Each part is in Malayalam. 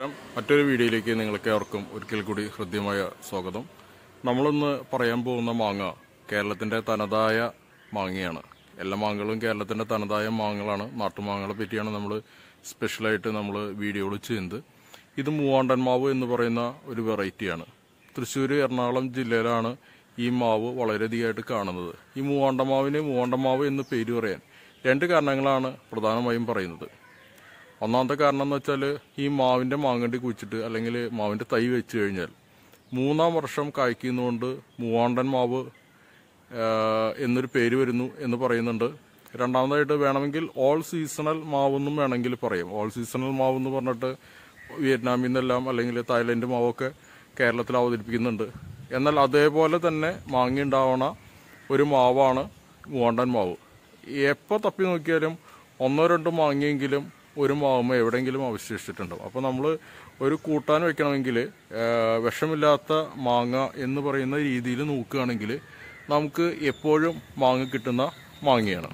മറ്റൊരു വീഡിയോയിലേക്ക് നിങ്ങൾക്ക് ഏവർക്കും ഒരിക്കൽ കൂടി ഹൃദ്യമായ സ്വാഗതം നമ്മളിന്ന് പറയാൻ പോകുന്ന മാങ്ങ കേരളത്തിന്റെ തനതായ മാങ്ങയാണ് എല്ലാ മാങ്ങകളും കേരളത്തിന്റെ തനതായ മാങ്ങകളാണ് നാട്ടുമാങ്ങകളെ പറ്റിയാണ് നമ്മൾ സ്പെഷ്യലായിട്ട് നമ്മൾ വീഡിയോകൾ ചെയ്യുന്നത് ഇത് മൂവാണ്ടൻ മാവ് എന്ന് പറയുന്ന ഒരു വെറൈറ്റിയാണ് തൃശ്ശൂർ എറണാകുളം ജില്ലയിലാണ് ഈ മാവ് വളരെയധികമായിട്ട് കാണുന്നത് ഈ മൂവാണ്ടമാവിന് മൂവാണ്ടമാവ് എന്ന് പേര് പറയാൻ രണ്ട് കാരണങ്ങളാണ് പ്രധാനമായും പറയുന്നത് ഒന്നാമത്തെ കാരണം എന്ന് വെച്ചാൽ ഈ മാവിന്റെ മാങ്ങണ്ടി കുഴിച്ചിട്ട് അല്ലെങ്കിൽ മാവിന്റെ തൈ വെച്ച് കഴിഞ്ഞാൽ മൂന്നാം വർഷം കായ്ക്കുന്നതുകൊണ്ട് മൂവാണ്ടൻ മാവ് ആ, എന്നൊരു പേര് വരുന്നു എന്ന് പറയുന്നുണ്ട് രണ്ടാമതായിട്ട് വേണമെങ്കിൽ ഓൾ സീസണൽ മാവെന്നും വേണമെങ്കിൽ പറയും ഓൾ സീസണൽ മാവ് എന്ന് പറഞ്ഞിട്ട് വിയറ്റ്നാമിൽ നിന്നെല്ലാം അല്ലെങ്കിൽ തായ്ലൻഡ് മാവൊക്കെ കേരളത്തിൽ അവതരിപ്പിക്കുന്നുണ്ട് എന്നാൽ അതേപോലെ തന്നെ മാങ്ങ ഉണ്ടാവണ ഒരു മാവാണ് മൂവാണ്ടൻ മാവ് എപ്പോൾ തപ്പി നോക്കിയാലും ഒന്നോ രണ്ടോ മാങ്ങയെങ്കിലും ഒരു മാവുമ്മ എവിടെയെങ്കിലും അവശേഷിച്ചിട്ടുണ്ടാവും അപ്പോൾ നമ്മൾ ഒരു കൂട്ടാൻ വെക്കണമെങ്കിൽ വിഷമില്ലാത്ത മാങ്ങ എന്ന് പറയുന്ന രീതിയിൽ നോക്കുകയാണെങ്കിൽ നമുക്ക് എപ്പോഴും മാങ്ങ കിട്ടുന്ന മാങ്ങയാണ്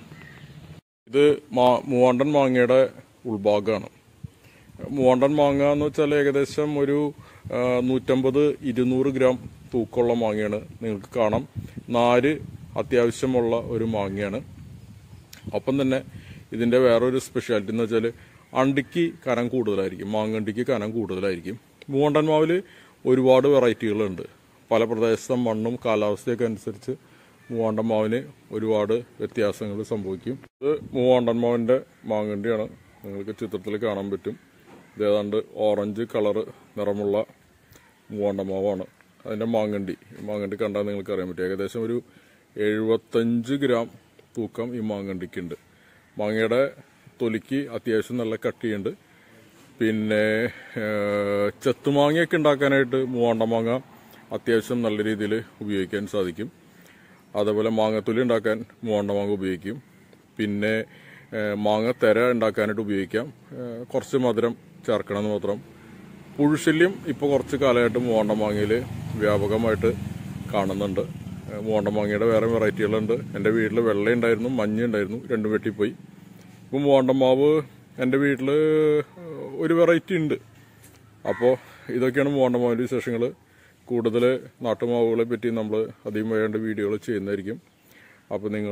ഇത് മാ മൂവാണ്ടൻ മാങ്ങയുടെ ഉൾഭാഗമാണ് മൂവാണ്ടൻ മാങ്ങ എന്ന് വെച്ചാൽ ഏകദേശം ഒരു ആ, നൂറ്റമ്പത് ഇരുന്നൂറ് ഗ്രാം തൂക്കമുള്ള മാങ്ങയാണ് നിങ്ങൾക്ക് കാണാം നാര് അത്യാവശ്യമുള്ള ഒരു മാങ്ങയാണ് ഒപ്പം തന്നെ ഇതിന്റെ വേറൊരു സ്പെഷ്യാലിറ്റി എന്ന് വെച്ചാൽ അണ്ടിക്ക് കനം കൂടുതലായിരിക്കും മാങ്ങണ്ടിക്ക് കനം കൂടുതലായിരിക്കും മൂവണ്ടൻ മാവിൽ ഒരുപാട് വെറൈറ്റികളുണ്ട് പല പ്രദേശത്തെ മണ്ണും കാലാവസ്ഥയൊക്കെ അനുസരിച്ച് മൂവാണ്ടൻ മാവിന് ഒരുപാട് വ്യത്യാസങ്ങൾ സംഭവിക്കും ഇത് മൂവാണ്ടൻ മാവിന്റെ മാങ്ങണ്ടിയാണ് നിങ്ങൾക്ക് ചിത്രത്തിൽ കാണാൻ പറ്റും ഇത് ഏതാണ്ട് ഓറഞ്ച് കളറ് നിറമുള്ള മൂവാണ്ട മാവാണ് അതിന്റെ മാങ്ങണ്ടി ഈ മാങ്ങണ്ടി കണ്ടാൽ നിങ്ങൾക്ക് അറിയാൻ പറ്റും ഏകദേശം ഒരു എഴുപത്തഞ്ച് ഗ്രാം തൂക്കം ഈ മാങ്ങണ്ടിക്കുണ്ട് മാങ്ങയുടെ തൊലിക്ക് അത്യാവശ്യം നല്ല കട്ടിയുണ്ട് പിന്നെ ഏഹ്, ചെത്തുമാങ്ങയൊക്കെ ഉണ്ടാക്കാനായിട്ട് മൂവാണ്ട മാങ്ങ അത്യാവശ്യം നല്ല രീതിയിൽ ഉപയോഗിക്കാൻ സാധിക്കും അതേപോലെ മാങ്ങത്തൊലി ഉണ്ടാക്കാൻ മൂവാണ്ട മാങ്ങ ഉപയോഗിക്കും പിന്നെ ഏഹ്, മാങ്ങ തെര ഉണ്ടാക്കാനായിട്ട് ഉപയോഗിക്കാം ഏഹ്, കുറച്ച് മധുരം ചേർക്കണമെന്ന് മാത്രം പുഴുശല്യം ഇപ്പോൾ കുറച്ച് കാലമായിട്ട് മൂവാണ്ട മാങ്ങയിൽ വ്യാപകമായിട്ട് കാണുന്നുണ്ട് ഏഹ്, മൂവാണ്ട മാങ്ങയുടെ വേറെ വെറൈറ്റികളുണ്ട് എൻ്റെ വീട്ടിൽ വെള്ള ഉണ്ടായിരുന്നു മഞ്ഞ ഉണ്ടായിരുന്നു രണ്ടും വെട്ടിപ്പോയി ഇപ്പോൾ മൂവാണ്ട മാവ് എൻ്റെ വീട്ടിൽ ഒരു വെറൈറ്റി ഉണ്ട് അപ്പോൾ ഇതൊക്കെയാണ് മൂവാണ്ട മാവിൻ്റെ വിശേഷങ്ങൾ കൂടുതൽ നാട്ടുമാവുകളെ പറ്റി നമ്മൾ അധികം വേണ്ട വീഡിയോകൾ ചെയ്യുന്നതായിരിക്കും അപ്പോൾ നിങ്ങൾ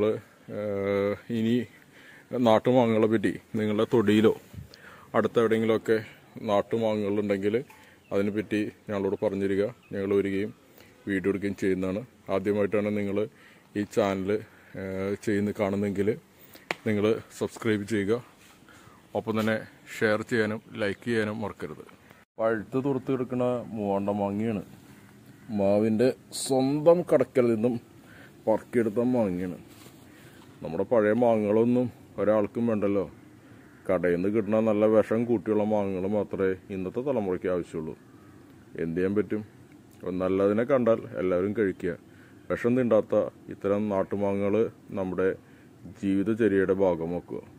ഇനി നാട്ടുമാങ്ങകളെ പറ്റി നിങ്ങളുടെ തൊടിയിലോ അടുത്ത എവിടെയെങ്കിലുമൊക്കെ നാട്ടുമാങ്ങകളുണ്ടെങ്കിൽ അതിനെപ്പറ്റി ഞങ്ങളോട് പറഞ്ഞിരിക ഞങ്ങൾ വരികയും വീഡിയോ എടുക്കുകയും ചെയ്യുന്നതാണ് ആദ്യമായിട്ടാണ് നിങ്ങൾ ഈ ചാനൽ ചെയ്യുന്ന കാണുന്നെങ്കിൽ നിങ്ങൾ സബ്സ്ക്രൈബ് ചെയ്യുക ഒപ്പം തന്നെ ഷെയർ ചെയ്യാനും ലൈക്ക് ചെയ്യാനും മറക്കരുത് പഴുത്ത് തുറത്ത് കിടക്കുന്ന മൂവാണ്ട മാങ്ങയാണ് മാവിൻ്റെ സ്വന്തം കടക്കൽ നിന്നും പറക്കിയെടുത്ത മാങ്ങയാണ് നമ്മുടെ പഴയ മാങ്ങകളൊന്നും ഒരാൾക്കും വേണ്ടല്ലോ കടയിൽ നിന്ന് കിട്ടുന്ന നല്ല വിഷം കൂട്ടിയുള്ള മാങ്ങകൾ മാത്രമേ ഇന്നത്തെ തലമുറയ്ക്ക് ആവശ്യമുള്ളൂ എന്ത് ചെയ്യാൻ പറ്റും നല്ലതിനെ കണ്ടാൽ എല്ലാവരും കഴിക്കുക വിഷം തിണ്ടാത്ത ഇത്തരം നാട്ടുമാങ്ങകൾ നമ്മുടെ ജീവിതചര്യയുടെ ഭാഗമാക്കുക